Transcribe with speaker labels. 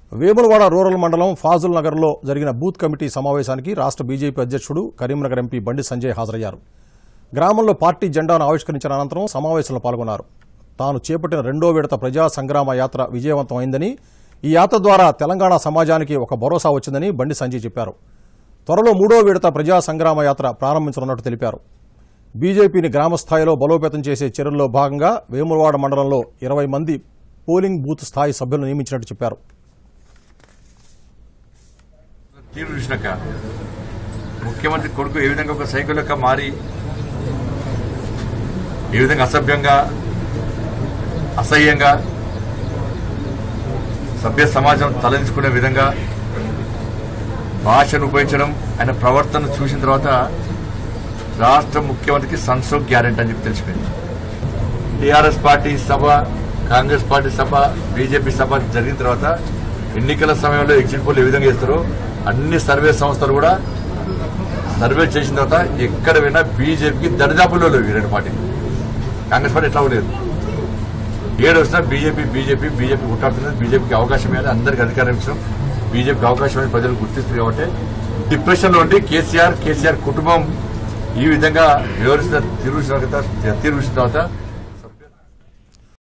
Speaker 1: Vemulawada rural మండలం fossil నగర్లో జరిగిన బూత్ కమిటీ సమావేశానికి రాష్ట్ర బీజేపీ అధ్యక్షుడు కరీంనగర్ ఎంపీ బండి సంజయ్ హాజరయ్యారు గ్రామంలో పార్టీ జెండాను ఆవిష్కరించిన అనంతరం సమావేశంలో పాల్గొన్నారు తాను చేపట్టిన రెండో విడత ప్రజా సంగ్రామ యాత్ర విజయవంతం అయిందని ఈ యాత్ర ద్వారా తెలంగాణ సమాజానికి ఒక భరోసా వచ్చిందని బండి సంజయ్ చెప్పారు త్వరలో మూడో విడత ప్రజా సంగ్రామ యాత్ర ప్రారంభించనున్నట్టు తెలిపారు బీజేపీని గ్రామస్థాయిలో బలోపేతం చేసే చర్యల్లో భాగంగా వేములవాడ మండలంలో ఇరవై మంది పోలింగ్ బూత్ స్థాయి సభ్యులను నియమించినట్టు చెప్పారు
Speaker 2: తీరు చూసినాక ముఖ్యమంత్రి కొడుకు ఏ విధంగా ఒక సైకిల్ లెక్క మారి ఏ విధంగా అసభ్యంగా అసహ్యంగా సభ్య సమాజం తలదించుకునే విధంగా భాషను ఉపయోగించడం ఆయన ప్రవర్తన చూసిన తర్వాత రాష్ట్ర ముఖ్యమంత్రికి సన్సోక్ గ్యారెంటీ అని చెప్పి తెలిసిపోయింది టీఆర్ఎస్ పార్టీ సభ కాంగ్రెస్ పార్టీ సభ బీజేపీ సభ జరిగిన తర్వాత ఎన్నికల సమయంలో ఎగ్జిట్ పోల్ ఏ విధంగా చేస్తారో అన్ని సర్వే సంస్థలు కూడా సర్వే చేసిన తర్వాత ఎక్కడ పోయినా బీజేపీకి దరిదాపుల్లో లేవు ఈ రెండు పార్టీలు కాంగ్రెస్ పార్టీ ఎట్లా లేదు ఏడు వచ్చినా బీజేపీ బీజేపీ బీజేపీ కొట్టాడుతున్నది బీజేపీకి అవకాశం ఇవ్వాలి అందరికి అధికారం ఇచ్చడం బీజేపీకి అవకాశం అని ప్రజలు గుర్తిస్తుంది కాబట్టి డిప్రెషన్ లో ఉండి కేసీఆర్ కేసీఆర్ కుటుంబం ఈ విధంగా వివరిస్తున్న తీరు చూసిన తర్వాత తీరు చూసిన తర్వాత